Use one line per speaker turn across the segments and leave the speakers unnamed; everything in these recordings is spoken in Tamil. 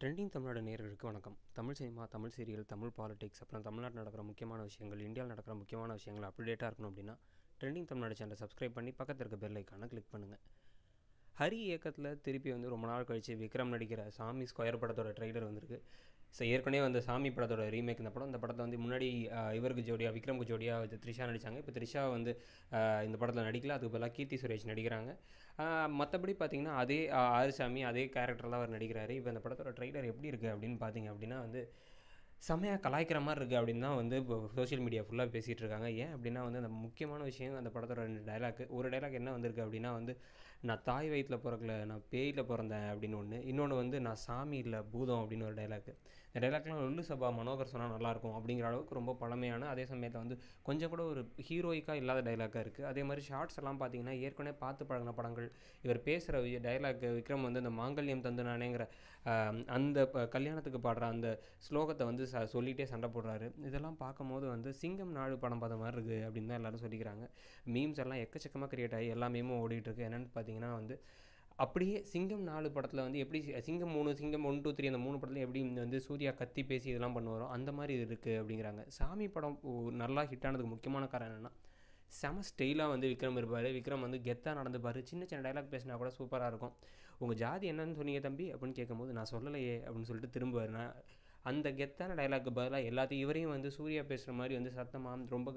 ட்ரெண்டிங் தமிழ்நாடு நேயர்களுக்கு வணக்கம் Tamil cinema Tamil serial Tamil politics அப்புறம் தமிழ்நாட்டில் நடக்கிற முக்கியமான விஷயங்கள் இந்தியாவில் நடக்கிற முக்கியமான விஷயங்கள் அப்டேட்டாக இருக்கணும் அப்படின்னா ட்ரெண்டிங் தமிழ்நாடு சேனலை சப்ஸ்கிரைப் பண்ணி பக்கத்தில் இருக்க பெல் ஐக்கானை கிளிக் பண்ணுங்கள் ஹரி இயக்கத்தில் திருப்பி வந்து ரொம்ப நாள் கழித்து விக்ரம் நடிக்கிற சாமி ஸ்கொயர் படத்தோட ட்ரைலர் வந்திருக்கு ஸோ ஏற்கனவே வந்த சாமி படத்தோட ரீமேக் இந்த படம் இந்த படத்தை வந்து முன்னாடி ஆஹ், இவருக்கு ஜோடியாக விக்ரம்க்கு ஜோடியாக இது த்ரிஷா நடித்தாங்க இப்போ த்ரிஷா வந்து ஆஹ், இந்த படத்தில் நடிக்கல அதுக்கு பதிலாக கீர்த்தி சுரேஷ் நடிக்கிறாங்க மற்றபடி பார்த்தீங்கன்னா அதே ஆஹ், ஆறுசாமி அதே கேரக்டர் தான் அவர் நடிக்கிறாரு இப்போ இந்த படத்தோட ட்ரைலர் எப்படி இருக்குது அப்படின்னு பார்த்தீங்க அப்படின்னா வந்து செம்மையாக கலாய்க்கிற மாதிரி இருக்குது அப்படின்னு தான் வந்து இப்போ சோஷியல் மீடியா ஃபுல்லாக பேசிகிட்டு இருக்காங்க ஏன் அப்படின்னா வந்து அந்த முக்கியமான விஷயம் அந்த படத்தோட ரெண்டு டைலாக் ஒரு டைலாக் என்ன வந்திருக்கு அப்படின்னா வந்து நான் தாய் வயிற்றில் பிறக்கல நான் பேயில் பிறந்தேன் அப்படின்னு ஒன்று இன்னொன்று வந்து நான் சாமி இல்லை பூதம் அப்படின்னு ஒரு டைலாக் இந்த டைலாக்லாம் லொல்லு சபா மனோகர் சொன்னால் நல்லாயிருக்கும் அப்படிங்கிற அளவுக்கு ரொம்ப பழமையான அதே சமயத்தில் வந்து கொஞ்சம் கூட ஒரு ஹீரோயிக்காக இல்லாத டைலாக்காக இருக்குது அதே மாதிரி ஷார்ட்ஸ் எல்லாம் பார்த்தீங்கன்னா ஏற்கனவே பார்த்து பழகின படங்கள் இவர் பேசுகிற டைலாக் விக்ரம் வந்து இந்த மாங்கல்யம் தந்து நானேங்கிற ஆஹ், அந்த ப- கல்யாணத்துக்கு பாடுற அந்த ஸ்லோகத்தை வந்து ச சொல்லிகிட்டே சண்டை போடுறாரு இதெல்லாம் பார்க்கும்போது வந்து சிங்கம் நாடு படம் பார்த்த மாதிரி இருக்குது அப்படின்னு தான் எல்லாரும் சொல்லிக்கிறாங்க மீம்ஸ் எல்லாம் எக்கச்சக்கமாக கிரியேட் ஆகி எல்லா மீமும் ஓடிட்டு இருக்கு என்னென்னு பார்த்தீங்கன்னா வந்து அப்படியே சிங்கம் நாலு படத்தில் வந்து எப்படி சி- சிங்கம் மூணு சிங்கம் ஒன் டூ த்ரீ அந்த மூணு படத்துல எப்படி இந்த வந்து சூர்யா கத்தி பேசி இதெல்லாம் பண்ணுவாரோ அந்த மாதிரி இது இருக்குது அப்படிங்கிறாங்க சாமி படம் ஒ- நல்லா ஹிட் ஆனதுக்கு முக்கியமான காரணம் என்னென்னா செம ஸ்டைலாக வந்து விக்ரம் இருப்பார் விக்ரம் வந்து கெத்தாக நடந்துப்பார் சின்ன சின்ன டைலாக் பேசினா கூட சூப்பராக இருக்கும் உங்கள் ஜாதி என்னன்னு சொன்னீங்க தம்பி அப்படின்னு கேட்கும்போது நான் சொல்லலையே அப்படின்னு சொல்லிட்டு திரும்புவார் நான் அந்த கெத்தான டைலாக்கு பதிலாக எல்லாத்தையும் இவரையும் வந்து சூர்யா பேசுகிற மாதிரி வந்து சத்தமாக ரொம்ப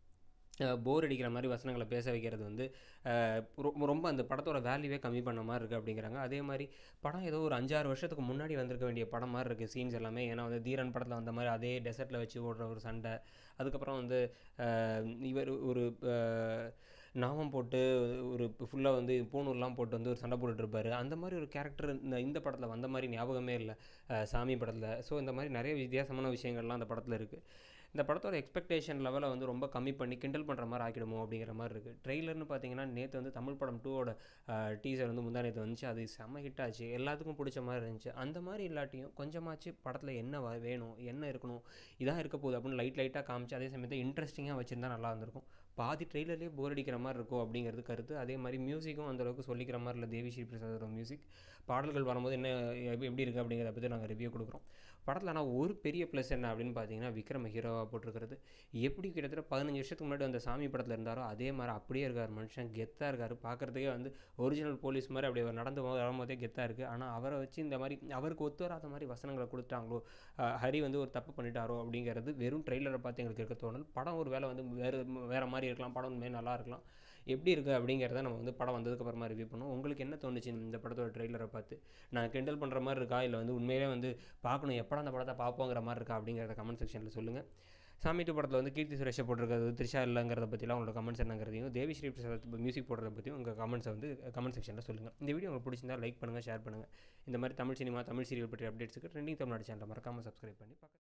போர் அடிக்கிற மாதிரி வசனங்களை பேச வைக்கிறது வந்து அஹ், ரொ- ரொம்ப அந்த படத்தோட வேல்யூவே கம்மி பண்ண மாதிரி இருக்குது அப்படிங்கிறாங்க அதே மாதிரி படம் ஏதோ ஒரு அஞ்சாறு வருஷத்துக்கு முன்னாடி வந்திருக்க வேண்டிய படம் மாதிரி இருக்குது சீன்ஸ் எல்லாமே ஏன்னா வந்து தீரன் படத்தில் வந்த மாதிரி அதே டெசர்ட்டில் வச்சு ஓடுற ஒரு சண்டை அதுக்கப்புறம் வந்து அஹ், இவர் ஒரு அஹ், நாமம் போட்டு ஒரு ஃபுல்லாக வந்து பூணூர்லாம் போட்டு வந்து ஒரு சண்டை போட்டுட்டு இருப்பாரு அந்த மாதிரி ஒரு கேரக்டர் இந்த இந்த படத்தில் வந்த மாதிரி ஞாபகமே இல்லை அஹ், சாமி படத்தில் ஸோ இந்த மாதிரி நிறைய வித்தியாசமான விஷயங்கள்லாம் அந்த படத்தில் இருக்குது இந்த படத்தோட எக்ஸ்பெக்டேஷன் லெவலை வந்து ரொம்ப கம்மி பண்ணி கிண்டல் பண்ணுற மாதிரி ஆக்கிடுமோ அப்படிங்கிற மாதிரி இருக்குது ட்ரெய்லர்னு பார்த்தீங்கன்னா நேற்று வந்து தமிழ் படம் டூவோட டீசர் வந்து முந்தா நேற்று வந்துச்சு அது செம்ம ஹிட் ஆச்சு எல்லாத்துக்கும் பிடிச்ச மாதிரி இருந்துச்சு அந்த மாதிரி இல்லாட்டியும் கொஞ்சமாச்சு படத்தில் என்ன வ- வேணும் என்ன இருக்கணும் இதான் இருக்க போகுது அப்படின்னு லைட் லைட்டாக காமிச்சு அதே சமயத்தில் இன்ட்ரெஸ்டிங்காக வச்சுருந்தா நல்லா இருந்திருக்கும் பாதி ட்ரெய்லர்லேயே போர் அடிக்கிற மாதிரி இருக்கும் அப்படிங்கிறது கருத்து அதே மாதிரி மியூசிக்கும் அந்தளவுக்கு சொல்லிக்கிற மாதிரி இல்லை தேவி ஸ்ரீ பிரசாதோட மியூசிக் பாடல்கள் வரும்போது என்ன எப்படி எப்படி இருக்குது அப்படிங்கிறத பற்றி நாங்கள் ரிவ்யூ கொடுக்குறோம் படத்தில் ஆனால் ஒரு பெரிய ப்ளஸ் என்ன அப்படின்னு பார்த்தீங்கன்னா விக்ரம் ஹீரோவாக போட்டிருக்கிறது எப்படி கிட்டத்தட்ட பதினஞ்சு வருஷத்துக்கு முன்னாடி அந்த சாமி படத்தில் இருந்தாரோ அதே மாதிரி அப்படியே இருக்கார் மனுஷன் கெத்தாக இருக்கார் பார்க்குறதுக்கே வந்து ஒரிஜினல் போலீஸ் மாதிரி அப்படி அவர் நடந்து போ- வரும்போதே கெத்தாக இருக்குது ஆனால் அவரை வச்சு இந்த மாதிரி அவருக்கு ஒத்து வராத மாதிரி வசனங்களை கொடுத்தாங்களோ அஹ் ஹரி வந்து ஒரு தப்பு பண்ணிட்டாரோ அப்படிங்கிறது வெறும் ட்ரெய்லரை பார்த்து எங்களுக்கு இருக்க தோணல் படம் ஒரு வேளை வந்து வேறு வேறு மாதிரி இருக்கலாம் படம் உண்மையாக நல்லா இருக்கலாம் எப்படி இருக்குது அப்படிங்கிறத நம்ம வந்து படம் வந்ததுக்கப்புறமா ரிவ்யூ பண்ணுவோம் உங்களுக்கு என்ன தோணுச்சு இந்த படத்தோட ட்ரெய்லரை பார்த்து நான் கிண்டல் பண்ணுற மாதிரி இருக்கா இல்லை வந்து உண்மையிலே வந்து பார்க்கணும் எப்படா அந்த படத்தை பார்ப்போங்கிற மாதிரி இருக்கா அப்படிங்கிறத கமெண்ட் செக்ஷனில் சொல்லுங்கள் சாமி டூ படத்தில் வந்து கீர்த்தி சுரேஷை போட்டிருக்கிறது த்ரிஷா இல்லைங்கிறத பற்றிலாம் உங்களோட கமெண்ட்ஸ் என்னங்கிறதையும் தேவி ஸ்ரீ பிரசாத் மியூசிக் போடுறத பற்றியும் உங்கள் கமெண்ட்ஸை வந்து கமெண்ட் செக்ஷனில் சொல்லுங்கள் இந்த வீடியோ உங்களுக்கு பிடிச்சிருந்தா லைக் பண்ணுங்கள் ஷேர் பண்ணுங்கள் இந்த மாதிரி தமிழ் சினிமா தமிழ் சீரியல் பற்றிய அப்டேட்ஸுக்கு ட்ரெண்டிங் தமிழ்நாடு சேனலை மறக்காமல் சப்ஸ்கிரைப் பண்ணி பக்கத்துல